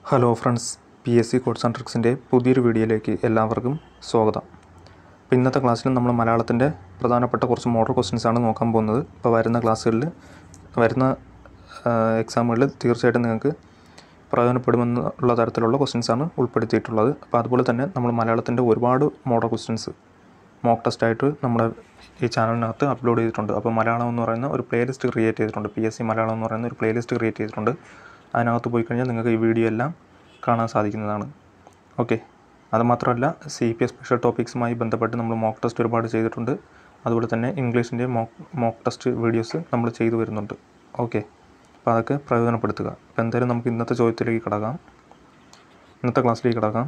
hello friends P S C codes and ട്രിക്സിൻ്റെ പുതിയൊരു വീഡിയോയിലേക്ക് എല്ലാവർക്കും സ്വാഗതം അപ്പോൾ ഇന്നത്തെ ക്ലാസ്സിൽ നമ്മൾ മലയാളത്തിൻ്റെ പ്രധാനപ്പെട്ട കുറച്ച് മോഡൽ ക്വസ്റ്റ്യൻസ് ആണ് നോക്കാൻ പോകുന്നത് ഇപ്പോൾ വരുന്ന ക്ലാസ്സുകളിൽ വരുന്ന എക്സാമുകളിൽ തീർച്ചയായിട്ടും നിങ്ങൾക്ക് പ്രയോജനപ്പെടുമെന്നുള്ള തരത്തിലുള്ള ക്വസ്റ്റ്യൻസ് ആണ് ഉൾപ്പെടുത്തിയിട്ടുള്ളത് അപ്പോൾ അതുപോലെ തന്നെ നമ്മൾ മലയാളത്തിൻ്റെ ഒരുപാട് മോഡൽ ക്വസ്റ്റ്യൻസ് മോക്ക് ടെസ്റ്റ് ആയിട്ട് നമ്മുടെ ഈ ചാനലിനകത്ത് അപ്ലോഡ് ചെയ്തിട്ടുണ്ട് അപ്പോൾ മലയാളം എന്ന് പറയുന്ന ഒരു പ്ലേലിസ്റ്റ് ക്രിയേറ്റ് ചെയ്തിട്ടുണ്ട് പി എസ് സി മലയാളം എന്ന് പറയുന്ന ഒരു പ്ലേലിസ്റ്റ് ക്രിയേറ്റ് ചെയ്തിട്ടുണ്ട് അതിനകത്ത് പോയി കഴിഞ്ഞാൽ നിങ്ങൾക്ക് ഈ വീഡിയോ എല്ലാം കാണാൻ സാധിക്കുന്നതാണ് ഓക്കെ അതുമാത്രമല്ല സി പി എസ് സ്പെഷ്യൽ ടോപ്പിക്സുമായി ബന്ധപ്പെട്ട് നമ്മൾ മോക്ക് ടെസ്റ്റ് ഒരുപാട് ചെയ്തിട്ടുണ്ട് അതുപോലെ തന്നെ ഇംഗ്ലീഷിൻ്റെ മോക്ക് മോക്ക് ടെസ്റ്റ് വീഡിയോസ് നമ്മൾ ചെയ്തു വരുന്നുണ്ട് ഓക്കെ അപ്പോൾ അതൊക്കെ പ്രയോജനപ്പെടുത്തുക അപ്പോൾ എന്തായാലും നമുക്ക് ഇന്നത്തെ ചോദ്യത്തിലേക്ക് കിടക്കാം ഇന്നത്തെ ക്ലാസ്സിലേക്ക് കിടക്കാം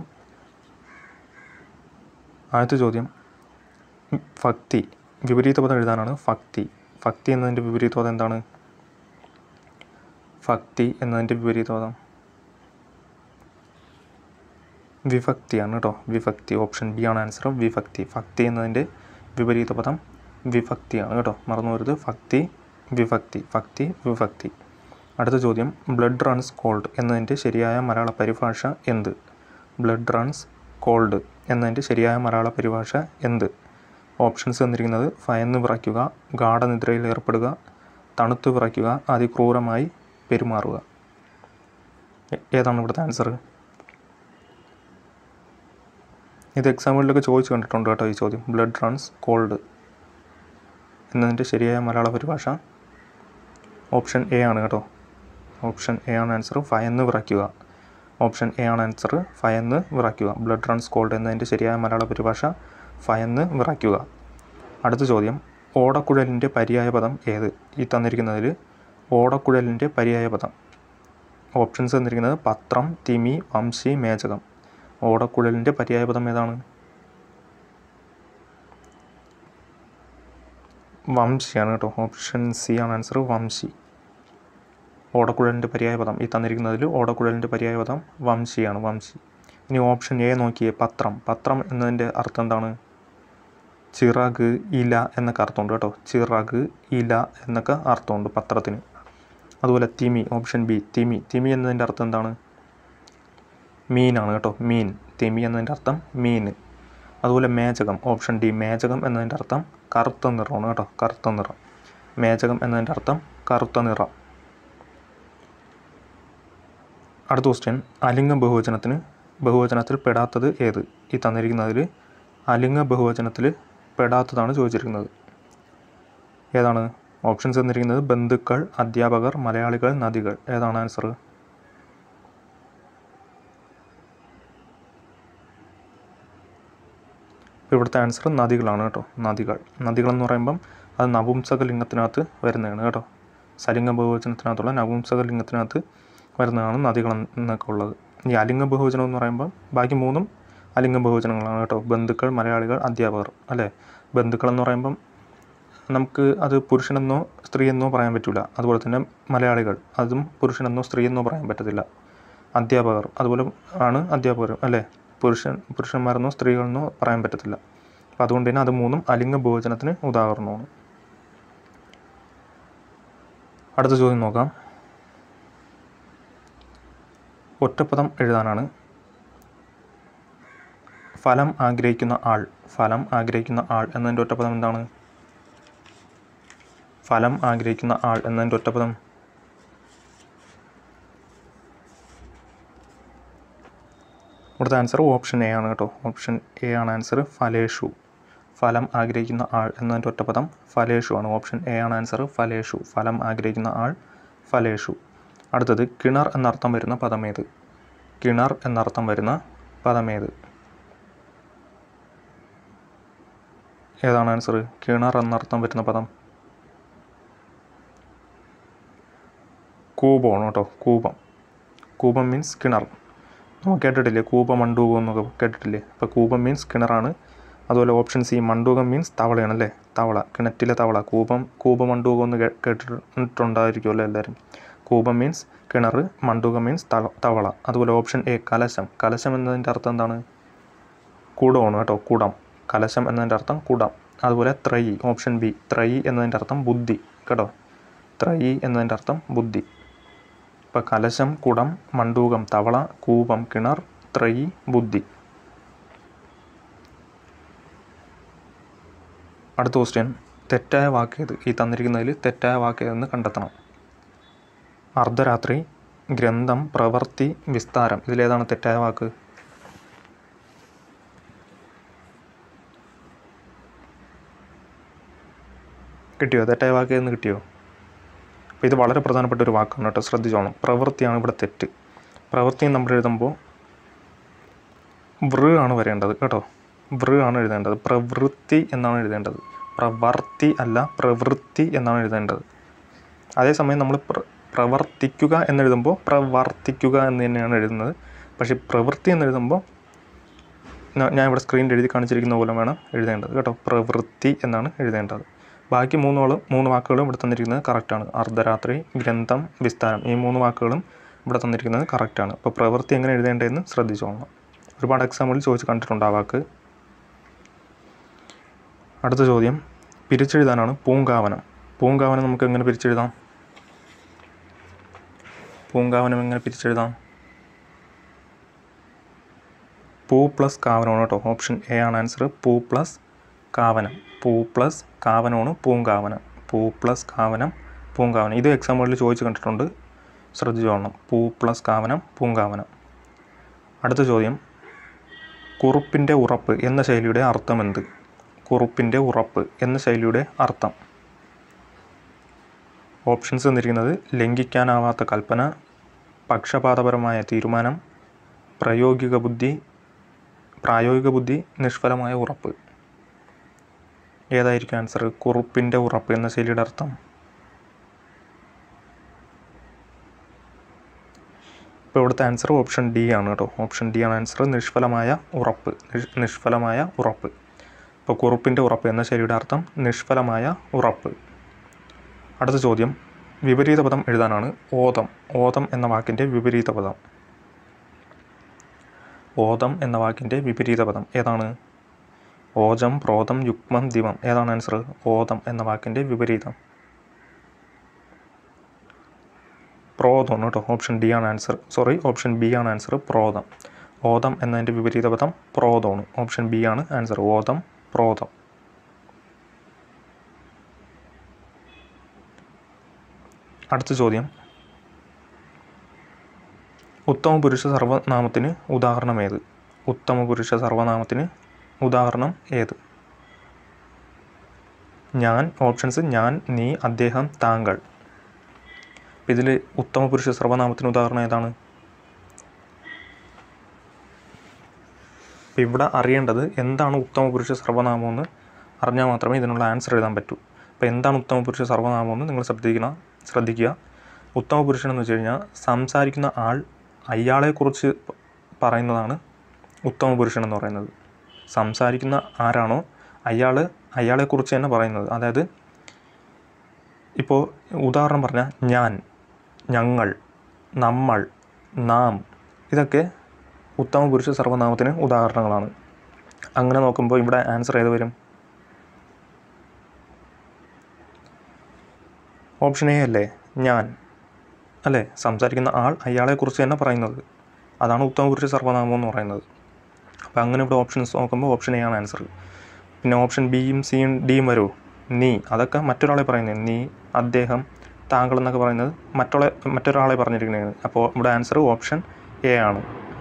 ആദ്യത്തെ ചോദ്യം ഭക്തി വിപരീത പദം എഴുതാനാണ് ഭക്തി ഭക്തി എന്നതിൻ്റെ വിപരീത പദം എന്താണ് ഭക്തി എന്നതിൻ്റെ വിപരീത പദം വിഭക്തിയാണ് കേട്ടോ വിഭക്തി ഓപ്ഷൻ ബി ആണ് ആൻസർ വിഭക്തി ഭക്തി എന്നതിൻ്റെ വിപരീത പദം വിഭക്തിയാണ് കേട്ടോ മറന്നു വരുത് ഭക്തി വിഭക്തി ഭക്തി വിഭക്തി അടുത്ത ചോദ്യം ബ്ലഡ് റൺസ് കോൾഡ് എന്നതിൻ്റെ ശരിയായ മലയാള പരിഭാഷ എന്ത് ബ്ലഡ് റൺസ് കോൾഡ് എന്നതിൻ്റെ ശരിയായ മലയാള പരിഭാഷ എന്ത് ഓപ്ഷൻസ് തന്നിരിക്കുന്നത് ഭയന്ന് വിറയ്ക്കുക ഗാഠനിദ്രയിൽ ഏർപ്പെടുക തണുത്തു വിറയ്ക്കുക അതിക്രൂരമായി പെരുമാറുക ഏ- ഏതാണ് ഇവിടുത്തെ ആൻസർ ഇത് എക്സാമുകളിലൊക്കെ ചോദിച്ചു കണ്ടിട്ടുണ്ട് കേട്ടോ ഈ ചോദ്യം ബ്ലഡ് റൺസ് കോൾഡ് എന്നതിൻ്റെ ശരിയായ മലയാള പരിഭാഷ ഓപ്ഷൻ എ ആണ് കേട്ടോ ഓപ്ഷൻ എ ആണ് ആൻസർ ഭയന്ന് വിറയ്ക്കുക ഓപ്ഷൻ എ ആണ് ആൻസർ ഭയന്ന് വിറയ്ക്കുക ബ്ലഡ് റൺസ് കോൾഡ് എന്നതിൻ്റെ ശരിയായ മലയാള പരിഭാഷ ഭയന്ന് വിറയ്ക്കുക അടുത്ത ചോദ്യം ഓടക്കുഴലിൻ്റെ പര്യായ പദം ഏത് ഈ തന്നിരിക്കുന്നതിൽ ഓടക്കുഴലിൻ്റെ പര്യായ പദം ഓപ്ഷൻസ് തന്നിരിക്കുന്നത് പത്രം തിമി വംശി മേചകം ഓടക്കുഴലിൻ്റെ പര്യായ പദം ഏതാണ് വംശിയാണ് കേട്ടോ ഓപ്ഷൻ സി ആണ് ആൻസർ വംശി ഓടക്കുഴലിൻ്റെ പര്യായ പദം ഈ തന്നിരിക്കുന്നതിൽ ഓടക്കുഴലിൻ്റെ പര്യായ പദം വംശിയാണ് വംശി ഇനി ഓപ്ഷൻ എ നോക്കിയേ പത്രം പത്രം എന്നതിൻ്റെ അർത്ഥം എന്താണ് ചിറക് ഇല എന്നൊക്കെ അർത്ഥമുണ്ട് കേട്ടോ ചിറക് ഇല എന്നൊക്കെ അർത്ഥമുണ്ട് പത്രത്തിന് അതുപോലെ തിമി ഓപ്ഷൻ ബി തിമി തിമി എന്നതിൻ്റെ അർത്ഥം എന്താണ് മീനാണ് കേട്ടോ മീൻ തിമി എന്നതിൻ്റെ അർത്ഥം മീൻ അതുപോലെ മേചകം ഓപ്ഷൻ ഡി മേചകം എന്നതിൻ്റെ അർത്ഥം കറുത്ത നിറമാണ് കേട്ടോ കറുത്ത നിറം മേചകം എന്നതിൻ്റെ അർത്ഥം കറുത്ത നിറം അടുത്ത ക്വസ്റ്റ്യൻ അലിംഗ ബഹുവചനത്തിന് ബഹുവചനത്തിൽ പെടാത്തത് ഏത് ഈ തന്നിരിക്കുന്നതിൽ അലിംഗ ബഹുവചനത്തിൽ പെടാത്തതാണ് ചോദിച്ചിരിക്കുന്നത് ഏതാണ് ഓപ്ഷൻസ് തന്നിരിക്കുന്നത് ബന്ധുക്കൾ അധ്യാപകർ മലയാളികൾ നദികൾ ഏതാണ് ആൻസർ ഇപ്പോൾ ഇവിടുത്തെ ആൻസർ നദികളാണ് കേട്ടോ നദികൾ നദികൾ എന്ന് പറയുമ്പം അത് നപുംസക ലിംഗത്തിനകത്ത് വരുന്നതാണ് കേട്ടോ സലിംഗ ബഹുവചനത്തിനകത്തുള്ള നപുംസക ലിംഗത്തിനകത്ത് വരുന്നതാണ് നദികൾ എന്നൊക്കെ ഉള്ളത് ഈ അലിംഗ ബഹുവചനം എന്ന് പറയുമ്പോൾ ബാക്കി മൂന്നും അലിംഗ ബഹുവചനങ്ങളാണ് കേട്ടോ ബന്ധുക്കൾ മലയാളികൾ അധ്യാപകർ അല്ലേ ബന്ധുക്കൾ എന്ന് പറയുമ്പം നമുക്ക് അത് പുരുഷനെന്നോ സ്ത്രീയെന്നോ പറയാൻ പറ്റില്ല അതുപോലെ തന്നെ മലയാളികൾ അതും പുരുഷനെന്നോ സ്ത്രീയെന്നോ പറയാൻ പറ്റത്തില്ല അധ്യാപകർ അതുപോലെ ആണ് അധ്യാപകർ അല്ലേ പുരുഷൻ പുരുഷന്മാരെന്നോ സ്ത്രീകളെന്നോ പറയാൻ പറ്റത്തില്ല അപ്പോൾ അതുകൊണ്ട് തന്നെ അത് മൂന്നും അലിംഗ ബഹുവചനത്തിന് ഉദാഹരണമാണ് അടുത്ത ചോദ്യം നോക്കാം ഒറ്റപ്പദം എഴുതാനാണ് ഫലം ആഗ്രഹിക്കുന്ന ആൾ ഫലം ആഗ്രഹിക്കുന്ന ആൾ എന്നതിൻ്റെ ഒറ്റപ്പദം എന്താണ് ഫലം ആഗ്രഹിക്കുന്ന ആൾ എന്നതിൻ്റെ ഒറ്റപ്പദം ഇവിടുത്തെ ആൻസർ ഓപ്ഷൻ എ ആണ് കേട്ടോ ഓപ്ഷൻ എ ആണ് ആൻസർ ഫലേഷു ഫലം ആഗ്രഹിക്കുന്ന ആൾ എന്നതിൻ്റെ ഒറ്റപ്പദം ഫലേഷു ആണ് ഓപ്ഷൻ എ ആണ് ആൻസർ ഫലേഷു ഫലം ആഗ്രഹിക്കുന്ന ആൾ ഫലേഷു അടുത്തത് കിണർ എന്നർത്ഥം വരുന്ന പദമേത് കിണർ എന്നർത്ഥം വരുന്ന പദമേത് ഏതാണ് ആൻസർ കിണർ എന്നർത്ഥം വരുന്ന പദം കൂപമാണ് കേട്ടോ കൂപം കൂപം മീൻസ് കിണർ നമ്മൾ കേട്ടിട്ടില്ലേ കൂപ മണ്ടൂകം എന്നൊക്കെ കേട്ടിട്ടില്ലേ അപ്പോൾ കൂപം മീൻസ് കിണറാണ് അതുപോലെ ഓപ്ഷൻ സി മണ്ടൂകം മീൻസ് തവളയാണ് അല്ലേ തവള കിണറ്റിലെ തവള കൂപം കൂപ മണ്ടൂകം എന്ന് കേ- കേട്ടിട്ടുണ്ടായിരിക്കുമല്ലോ എല്ലാവരും കൂപം മീൻസ് കിണർ മണ്ടൂകം മീൻസ് തവ തവള അതുപോലെ ഓപ്ഷൻ എ കലശം കലശം എന്നതിൻ്റെ അർത്ഥം എന്താണ് കുടമാണ് കേട്ടോ കുടം കലശം എന്നതിൻ്റെ അർത്ഥം കുടം അതുപോലെ ത്രയി ഓപ്ഷൻ ബി ത്രയി എന്നതിൻ്റെ അർത്ഥം ബുദ്ധി കേട്ടോ ത്രയി എന്നതിൻ്റെ അർത്ഥം ബുദ്ധി ഇപ്പോൾ കലശം കുടം മണ്ടൂകം തവള കൂപം കിണർ ത്രയി ബുദ്ധി അടുത്ത ക്വസ്റ്റ്യൻ തെറ്റായ വാക്കേത് ഈ തന്നിരിക്കുന്നതിൽ തെറ്റായ വാക്കേതെന്ന് കണ്ടെത്തണം അർദ്ധരാത്രി ഗ്രന്ഥം പ്രവൃത്തി വിസ്താരം ഇതിലേതാണ് തെറ്റായ വാക്ക് കിട്ടിയോ തെറ്റായ വാക്ക് എന്ന് കിട്ടിയോ അപ്പോൾ ഇത് വളരെ പ്രധാനപ്പെട്ട ഒരു വാക്കാണ് കേട്ടോ ശ്രദ്ധിച്ചോണം പ്രവൃത്തിയാണ് ഇവിടെ തെറ്റ് പ്രവൃത്തി നമ്മൾ എഴുതുമ്പോൾ വൃ ആണ് വരേണ്ടത് കേട്ടോ വൃ ആണ് എഴുതേണ്ടത് പ്രവൃത്തി എന്നാണ് എഴുതേണ്ടത് പ്രവർത്തി അല്ല പ്രവൃത്തി എന്നാണ് എഴുതേണ്ടത് അതേസമയം നമ്മൾ പ്ര പ്രവർത്തിക്കുക എന്നെഴുതുമ്പോൾ പ്രവർത്തിക്കുക എന്ന് തന്നെയാണ് എഴുതുന്നത് പക്ഷേ പ്രവൃത്തി എന്നെഴുതുമ്പോൾ ഞാ- ഞാൻ ഇവിടെ സ്ക്രീനിൽ എഴുതി കാണിച്ചിരിക്കുന്ന പോലെ വേണം എഴുതേണ്ടത് കേട്ടോ പ്രവൃത്തി എന്നാണ് എഴുതേണ്ടത് ബാക്കി മൂന്നോളം മൂന്ന് വാക്കുകളും ഇവിടെ തന്നിരിക്കുന്നത് കറക്റ്റാണ് അർദ്ധരാത്രി ഗ്രന്ഥം വിസ്താരം ഈ മൂന്ന് വാക്കുകളും ഇവിടെ തന്നിരിക്കുന്നത് കറക്റ്റാണ് അപ്പോൾ പ്രവൃത്തി എങ്ങനെ എഴുതേണ്ടതെന്ന് ശ്രദ്ധിച്ചോളണം ഒരുപാട് എക്സാമ്പിളിൽ ചോദിച്ച് കണ്ടിട്ടുണ്ട് ആ വാക്ക് അടുത്ത ചോദ്യം പിരിച്ചെഴുതാനാണ് പൂങ്കാവനം പൂങ്കാവനം നമുക്ക് എങ്ങനെ പിരിച്ചെഴുതാം പൂങ്കാവനം എങ്ങനെ പിരിച്ചെഴുതാം പൂ പ്ലസ് കാവനമാണ് കേട്ടോ ഓപ്ഷൻ എ ആണ് ആൻസർ പൂ പ്ലസ് കാവനം പൂ പ്ലസ് കാവനമാണ് പൂങ്കാവനം പൂ പ്ലസ് കാവനം പൂങ്കാവനം ഇത് എക്സാമ്പിളിൽ ചോദിച്ച് കണ്ടിട്ടുണ്ട് ശ്രദ്ധിച്ചോളണം പൂ പ്ലസ് കാവനം പൂങ്കാവനം അടുത്ത ചോദ്യം കുറുപ്പിൻ്റെ ഉറപ്പ് എന്ന ശൈലിയുടെ അർത്ഥം എന്ത് കുറുപ്പിൻ്റെ ഉറപ്പ് എന്ന ശൈലിയുടെ അർത്ഥം ഓപ്ഷൻസ് തന്നിരിക്കുന്നത് ലംഘിക്കാനാവാത്ത കൽപ്പന പക്ഷപാതപരമായ തീരുമാനം പ്രായോഗിക ബുദ്ധി പ്രായോഗിക ബുദ്ധി നിഷ്ഫലമായ ഉറപ്പ് ഏതായിരിക്കും ആൻസർ കുറുപ്പിൻ്റെ ഉറപ്പ് എന്ന ശൈലിയുടെ അർത്ഥം ഇപ്പോൾ ഇവിടുത്തെ ആൻസർ ഓപ്ഷൻ ഡി ആണ് കേട്ടോ ഓപ്ഷൻ ഡി ആണ് ആൻസർ നിഷ്ഫലമായ ഉറപ്പ് നിഷ്- നിഷ്ഫലമായ ഉറപ്പ് ഇപ്പോൾ കുറുപ്പിൻ്റെ ഉറപ്പ് എന്ന ശൈലിയുടെ അർത്ഥം നിഷ്ഫലമായ ഉറപ്പ് അടുത്ത ചോദ്യം വിപരീത പദം എഴുതാനാണ് ഓതം ഓതം എന്ന വാക്കിൻ്റെ വിപരീത പദം ഓതം എന്ന വാക്കിൻ്റെ വിപരീത പദം ഏതാണ് ഓജം പ്രോതം യുഗ്മം ദിവം ഏതാണ് ആൻസർ ഓതം എന്ന വാക്കിൻ്റെ വിപരീതം പ്രോതം കേട്ടോ ഓപ്ഷൻ ഡി ആണ് ആൻസർ സോറി ഓപ്ഷൻ ബി ആണ് ആൻസർ പ്രോതം ഓതം എന്നതിൻ്റെ വിപരീത പദം പ്രോതമാണ് ഓപ്ഷൻ ബി ആണ് ആൻസർ ഓതം പ്രോതം അടുത്ത ചോദ്യം ഉത്തമ പുരുഷ സർവനാമത്തിന് ഉദാഹരണം ഏത് ഉത്തമ പുരുഷ സർവനാമത്തിന് ഉദാഹരണം ഏത് ഞാൻ ഓപ്ഷൻസ് ഞാൻ നീ അദ്ദേഹം താങ്കൾ ഇതിൽ ഉത്തമ പുരുഷ സർവനാമത്തിന് ഉദാഹരണം ഏതാണ് ഇപ്പം ഇവിടെ അറിയേണ്ടത് എന്താണ് ഉത്തമ പുരുഷ സർവനാമം എന്ന് അറിഞ്ഞാൽ മാത്രമേ ഇതിനുള്ള ആൻസർ എഴുതാൻ പറ്റൂ അപ്പോൾ എന്താണ് ഉത്തമ പുരുഷ സർവനാമം എന്ന് നിങ്ങൾ ശ്രദ്ധിക്കണം ശ്രദ്ധിക്കുക ഉത്തമ പുരുഷൻ എന്ന് വെച്ച് കഴിഞ്ഞാൽ സംസാരിക്കുന്ന ആൾ അയാളെക്കുറിച്ച് പ- പറയുന്നതാണ് ഉത്തമ പുരുഷൻ എന്ന് പറയുന്നത് സംസാരിക്കുന്ന ആരാണോ അയാൾ അയാളെക്കുറിച്ച് തന്നെ പറയുന്നത് അതായത് ഇപ്പോൾ ഉദാഹരണം പറഞ്ഞാൽ ഞാൻ ഞങ്ങൾ നമ്മൾ നാം ഇതൊക്കെ ഉത്തമ പുരുഷ സർവനാമത്തിന് ഉദാഹരണങ്ങളാണ് അങ്ങനെ നോക്കുമ്പോൾ ഇവിടെ ആൻസർ ഏത് വരും ഓപ്ഷൻ എ അല്ലേ ഞാൻ അല്ലേ സംസാരിക്കുന്ന ആൾ അയാളെക്കുറിച്ച് തന്നെ പറയുന്നത് അതാണ് ഉത്തമ പുരുഷ സർവനാമം എന്ന് പറയുന്നത് അപ്പോൾ അങ്ങനെ ഇവിടെ ഓപ്ഷൻസ് നോക്കുമ്പോൾ ഓപ്ഷൻ എ ആണ് ആൻസർ പിന്നെ ഓപ്ഷൻ ബിയും സിയും ഡിയും വരുമോ നീ അതൊക്കെ മറ്റൊരാളെ പറയുന്നത് നീ അദ്ദേഹം താങ്കൾ എന്നൊക്കെ പറയുന്നത് മറ്റൊളെ മറ്റൊരാളെ പറഞ്ഞിരിക്കുന്നതാണ് അപ്പോൾ ഇവിടെ ആൻസർ ഓപ്ഷൻ എ ആണ്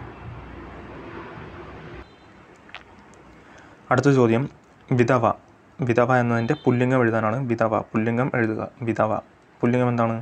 അടുത്ത ചോദ്യം വിധവ വിധവ എന്നതിൻ്റെ പുല്ലിംഗം എഴുതാനാണ് വിധവ പുല്ലിംഗം എഴുതുക വിധവ പുല്ലിംഗം എന്താണ്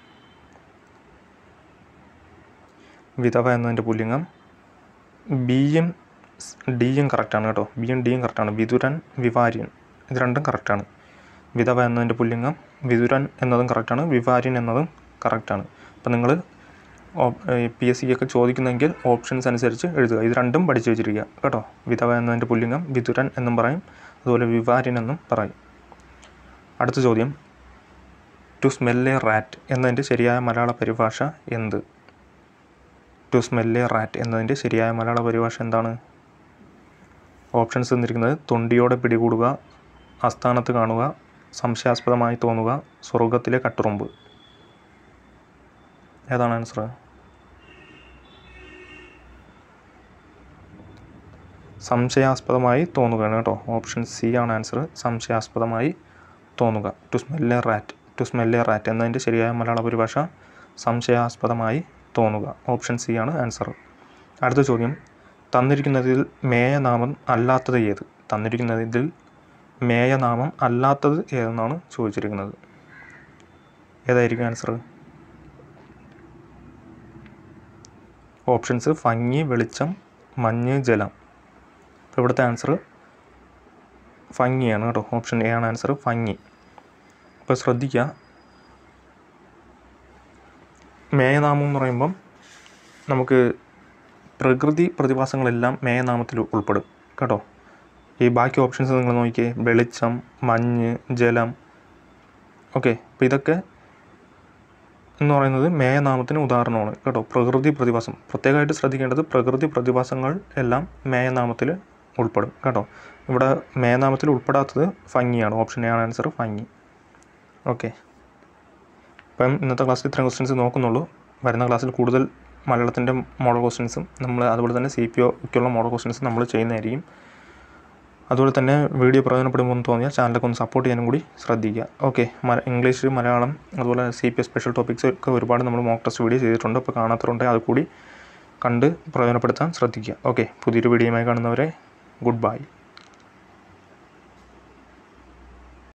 വിധവ എന്നതിൻ്റെ പുല്ലിംഗം ബിയും ഡിയും കറക്റ്റാണ് കേട്ടോ ബിയും ഡിയും കറക്റ്റാണ് വിതുരൻ വിവാര്യൻ ഇത് രണ്ടും കറക്റ്റാണ് വിധവ എന്നതിൻ്റെ പുല്ലിംഗം വിതുരൻ എന്നതും കറക്റ്റാണ് വിവാര്യൻ എന്നതും കറക്റ്റാണ് അപ്പം നിങ്ങൾ പി എസ് സിക്കൊക്കെ ചോദിക്കുന്നെങ്കിൽ ഓപ്ഷൻസ് അനുസരിച്ച് എഴുതുക ഇത് രണ്ടും പഠിച്ചു വെച്ചിരിക്കുക കേട്ടോ വിധവ എന്നതിൻ്റെ പുല്ലിംഗം വിതുരൻ എന്നും പറയും അതുപോലെ വിവാര്യൻ എന്നും പറയും അടുത്ത ചോദ്യം ടു സ്മെൽ എ റാറ്റ് എന്നതിൻ്റെ ശരിയായ മലയാള പരിഭാഷ എന്ത് ടു സ്മെൽ എ റാറ്റ് എന്നതിൻ്റെ ശരിയായ മലയാള പരിഭാഷ എന്താണ് ഓപ്ഷൻസ് തന്നിരിക്കുന്നത് തൊണ്ടിയോടെ പിടികൂടുക ആസ്ഥാനത്ത് കാണുക സംശയാസ്പദമായി തോന്നുക സ്വർഗത്തിലെ കട്ടുറുമ്പ് ഏതാണ് ആൻസർ സംശയാസ്പദമായി തോന്നുകയാണ് കേട്ടോ ഓപ്ഷൻ സി ആണ് ആൻസർ സംശയാസ്പദമായി തോന്നുക to smell a rat to smell a rat എന്നതിൻ്റെ ശരിയായ മലയാള പരിഭാഷ സംശയാസ്പദമായി തോന്നുക ഓപ്ഷൻ സി ആണ് ആൻസർ അടുത്ത ചോദ്യം തന്നിരിക്കുന്നതിൽ മേയനാമം അല്ലാത്തത് ഏത് തന്നിരിക്കുന്നതിൽ മേയനാമം അല്ലാത്തത് ഏതെന്നാണ് ചോദിച്ചിരിക്കുന്നത് ഏതായിരിക്കും ആൻസർ ഓപ്ഷൻസ് ഭംഗി വെളിച്ചം മഞ്ഞ് ജലം അപ്പോൾ ഇവിടുത്തെ ആൻസർ ഭംഗിയാണ് കേട്ടോ ഓപ്ഷൻ എ ആണ് ആൻസർ ഭംഗി അപ്പോൾ ശ്രദ്ധിക്കുക മേയനാമം എന്ന് പറയുമ്പം നമുക്ക് പ്രകൃതി പ്രതിഭാസങ്ങളെല്ലാം മേയനാമത്തിൽ ഉൾപ്പെടും കേട്ടോ ഈ ബാക്കി ഓപ്ഷൻസ് നിങ്ങൾ നോക്കിയേ വെളിച്ചം മഞ്ഞ് ജലം ഓക്കെ അപ്പോൾ ഇതൊക്കെ എന്ന് പറയുന്നത് മേയനാമത്തിന് ഉദാഹരണമാണ് കേട്ടോ പ്രകൃതി പ്രതിഭാസം പ്രത്യേകമായിട്ട് ശ്രദ്ധിക്കേണ്ടത് പ്രകൃതി പ്രതിഭാസങ്ങൾ എല്ലാം മേയനാമത്തിൽ ഉൾപ്പെടും കേട്ടോ ഇവിടെ മേയനാമത്തിൽ ഉൾപ്പെടാത്തത് ഭംഗിയാണ് ഓപ്ഷൻ എ ആണ് ആൻസർ ഭംഗി ഓക്കെ അപ്പം ഇന്നത്തെ ക്ലാസ്സിൽ ഇത്രയും ക്വസ്റ്റ്യൻസ് നോക്കുന്നുള്ളൂ വരുന്ന ക്ലാസ്സിൽ കൂടുതൽ മലയാളത്തിൻ്റെ മോഡൽ ക്വസ്റ്റ്യൻസും നമ്മൾ അതുപോലെ തന്നെ സി പി ഒക്കെയുള്ള മോഡൽ ക്വസ്റ്റ്യൻസ് നമ്മൾ ചെയ്യുന്നതായിരിക്കും അതുപോലെ തന്നെ വീഡിയോ പ്രയോജനപ്പെടുമ്പോൾ എന്ന് തോന്നിയാൽ ചാനലൊക്കെ ഒന്ന് സപ്പോർട്ട് ചെയ്യാനും കൂടി ശ്രദ്ധിക്കുക ഓക്കെ ഇംഗ്ലീഷ് മലയാളം അതുപോലെ C P S special topics ഒക്കെ ഒരുപാട് നമ്മൾ മോക്ക് ടെസ്റ്റ് വീഡിയോ ചെയ്തിട്ടുണ്ട് അപ്പോൾ കാണാത്തവരുണ്ടെങ്കിൽ അത് കൂടി കണ്ട് പ്രയോജനപ്പെടുത്താൻ ശ്രദ്ധിക്കുക ഓക്കെ പുതിയൊരു വീഡിയോയുമായി കാണുന്നവരെ ഗുഡ് ബൈ